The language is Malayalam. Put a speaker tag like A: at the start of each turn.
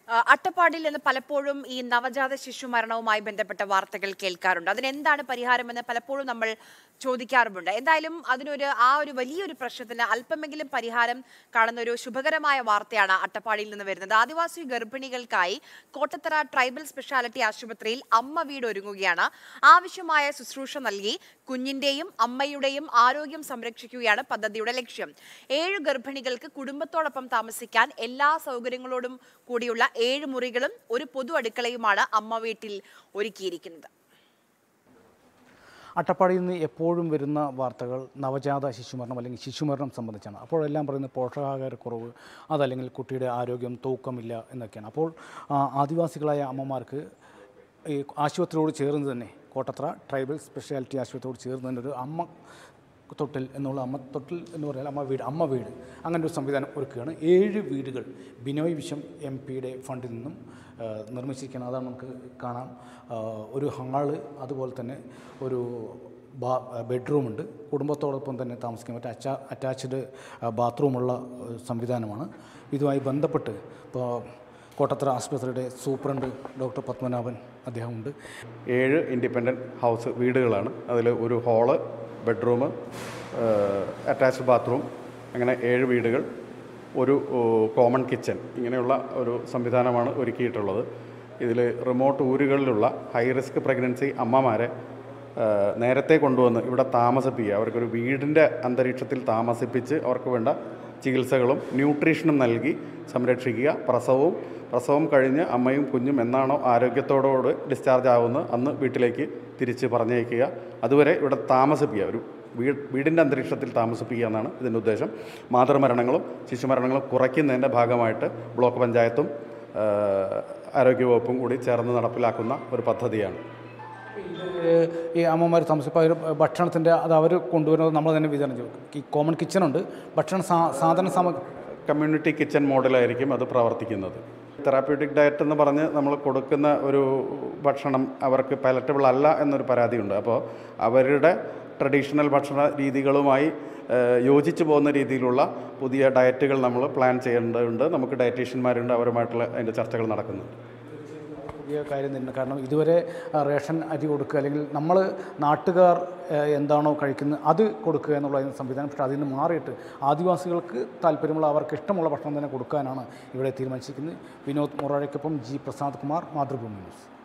A: ആ, അട്ടപ്പാടിയിൽ നിന്ന് പലപ്പോഴും ഈ നവജാത ശിശു മരണവുമായി ബന്ധപ്പെട്ട വാർത്തകൾ കേൾക്കാറുണ്ട് അതിനെന്താണ് പരിഹാരമെന്ന് പലപ്പോഴും നമ്മൾ ചോദിക്കാറുമുണ്ട് എന്തായാലും അതിനൊരു ആ ഒരു വലിയൊരു പ്രശ്നത്തിന് അല്പമെങ്കിലും പരിഹാരം കാണുന്ന ഒരു ശുഭകരമായ വാർത്തയാണ് അട്ടപ്പാടിയിൽ നിന്ന് വരുന്നത് ആദിവാസി ഗർഭിണികൾക്കായി കോട്ടത്തറ ട്രൈബൽ സ്പെഷ്യാലിറ്റി ആശുപത്രിയിൽ അമ്മ വീട് ഒരുങ്ങുകയാണ് ആവശ്യമായ ശുശ്രൂഷ നൽകി കുഞ്ഞിന്റെയും അമ്മയുടെയും ആരോഗ്യം സംരക്ഷിക്കുകയാണ് പദ്ധതിയുടെ ലക്ഷ്യം ഏഴ് ഗർഭിണികൾക്ക് കുടുംബത്തോടൊപ്പം താമസിക്കാൻ എല്ലാ സൗകര്യങ്ങളോടും കൂടിയുള്ള ഏഴ് മുറികളും ഒരു പൊതു അടുക്കളയുമാണ് അമ്മ വീട്ടിൽ ഒരുക്കിയിരിക്കുന്നത്
B: അട്ടപ്പാടിയിൽ നിന്ന് എപ്പോഴും വരുന്ന വാർത്തകൾ നവജാത ശിശുമരണം അല്ലെങ്കിൽ ശിശുമരണം സംബന്ധിച്ചാണ് അപ്പോഴെല്ലാം പറയുന്നത് പോഷകാഹാരക്കുറവ് അതല്ലെങ്കിൽ കുട്ടിയുടെ ആരോഗ്യം തൂക്കമില്ല എന്നൊക്കെയാണ് അപ്പോൾ ആ, ആദിവാസികളായ അമ്മമാർക്ക് ഈ ആശുപത്രിയോട് ചേർന്ന് തന്നെ കോട്ടത്ര ട്രൈബൽ സ്പെഷ്യാലിറ്റി ആശുപത്രിയോട് ചേർന്ന് തന്നെ ഒരു അമ്മ തൊട്ടിൽ എന്നുള്ള അമ്മ തൊട്ടിൽ എന്ന് പറഞ്ഞാൽ അമ്മ വീട് അമ്മ വീട് അങ്ങനെ ഒരു സംവിധാനം ഒരുക്കുകയാണ് ഏഴ് വീടുകൾ ബിനോയ് വിശ്വം എം പിയുടെ ഫണ്ടിൽ നിന്നും ആ, നിർമ്മിച്ചിരിക്കുകയാണ് അതാണ് നമുക്ക് കാണാം ആ, ഒരു ഹാള് അതുപോലെ തന്നെ ഒരു ബാ ബെഡ്റൂമുണ്ട് കുടുംബത്തോടൊപ്പം തന്നെ താമസിക്കാൻ പറ്റിയ അച്ചാ അറ്റാച്ച്ഡ് ബാത്റൂമുള്ള ഒരു സംവിധാനമാണ് ഇതുമായി ബന്ധപ്പെട്ട് ഇപ്പോൾ കോട്ടത്തറ ആശുപത്രിയുടെ സൂപ്രണ്ട് ഡോക്ടർ പത്മനാഭൻ അദ്ദേഹമുണ്ട്
C: ഏഴ് ഇൻഡിപെൻഡൻറ്റ് ഹൗസ് വീടുകളാണ് അതിൽ ഒരു ഹാള് ബെഡ്റൂം അറ്റാച്ച്ഡ് ബാത്റൂം അങ്ങനെ ഏഴ് വീടുകൾ ഒരു ഓ, കോമൺ കിച്ചൺ ഇങ്ങനെയുള്ള ഒരു സംവിധാനമാണ് ഒരുക്കിയിട്ടുള്ളത് ഇതിൽ റിമോട്ട് ഊരുകളിലുള്ള ഹൈ റിസ്ക് പ്രഗ്നൻസി അമ്മമാരെ ആ, നേരത്തെ കൊണ്ടുവന്ന് ഇവിടെ താമസിപ്പിക്കുക അവർക്കൊരു വീടിൻ്റെ അന്തരീക്ഷത്തിൽ താമസിപ്പിച്ച് അവർക്ക് വേണ്ട ചികിത്സകളും ന്യൂട്രീഷനും നൽകി സംരക്ഷിക്കുക പ്രസവവും പ്രസവം കഴിഞ്ഞ് അമ്മയും കുഞ്ഞും എന്നാണോ ആരോഗ്യത്തോടോട് ഡിസ്ചാർജ് ആവുന്നത് അന്ന് വീട്ടിലേക്ക് തിരിച്ച് പറഞ്ഞയക്കുക അതുവരെ ഇവിടെ താമസിപ്പിക്കുക ഒരു വീ വീടിൻ്റെ അന്തരീക്ഷത്തിൽ താമസിപ്പിക്കുക എന്നാണ് ഇതിൻ്റെ ഉദ്ദേശം മാതൃമരണങ്ങളും ശിശുമരണങ്ങളും കുറയ്ക്കുന്നതിൻ്റെ ഭാഗമായിട്ട് ബ്ലോക്ക് പഞ്ചായത്തും ആ, ആരോഗ്യവകുപ്പും കൂടി ചേർന്ന് നടപ്പിലാക്കുന്ന ഒരു പദ്ധതിയാണ്
B: ഇത് ഈ അമ്മമാർ താമസിപ്പോൾ അവർ ഭക്ഷണത്തിൻ്റെ അത് അവർ കൊണ്ടുവരുന്നത് നമ്മൾ തന്നെ വിതരണം ചെയ്യും ഈ കോമൺ കിച്ചണുണ്ട് ഭക്ഷണ സാ- സാധന സാമഗ്രി
C: കമ്മ്യൂണിറ്റി കിച്ചൺ മോഡലായിരിക്കും അത് പ്രവർത്തിക്കുന്നത് തെറാപ്യൂട്ടിക് ഡയറ്റ് എന്ന് പറഞ്ഞ് നമ്മൾ കൊടുക്കുന്ന ഒരു ഭക്ഷണം അവർക്ക് പാലറ്റബിൾ അല്ല എന്നൊരു പരാതിയുണ്ട് അപ്പോൾ അവരുടെ ട്രഡീഷണൽ ഭക്ഷണ രീതികളുമായി ഏഹ്, യോജിച്ച് പോകുന്ന രീതിയിലുള്ള പുതിയ ഡയറ്റുകൾ നമ്മൾ പ്ലാൻ ചെയ്യേണ്ടതുണ്ട് നമുക്ക് ഡയറ്റീഷ്യന്മാരുണ്ട് അവരുമായിട്ടുള്ള അതിൻ്റെ ചർച്ചകൾ നടക്കുന്നുണ്ട്
B: പുതിയ കാര്യം തന്നെ കാരണം ഇതുവരെ ആ, റേഷൻ അരി കൊടുക്കുക അല്ലെങ്കിൽ നമ്മൾ നാട്ടുകാർ ആ, എന്താണോ കഴിക്കുന്നത് അത് കൊടുക്കുക എന്നുള്ള സംവിധാനം പക്ഷേ അതിൽ നിന്ന് മാറിയിട്ട് ആദിവാസികൾക്ക് താല്പര്യമുള്ള അവർക്ക് ഇഷ്ടമുള്ള ഭക്ഷണം തന്നെ കൊടുക്കാനാണ് ഇവിടെ തീരുമാനിച്ചിരിക്കുന്നത് വിനോദ് മൊറാഴയ്ക്കൊപ്പം ജി പ്രസാദ് കുമാർ മാതൃഭൂമി ന്യൂസ്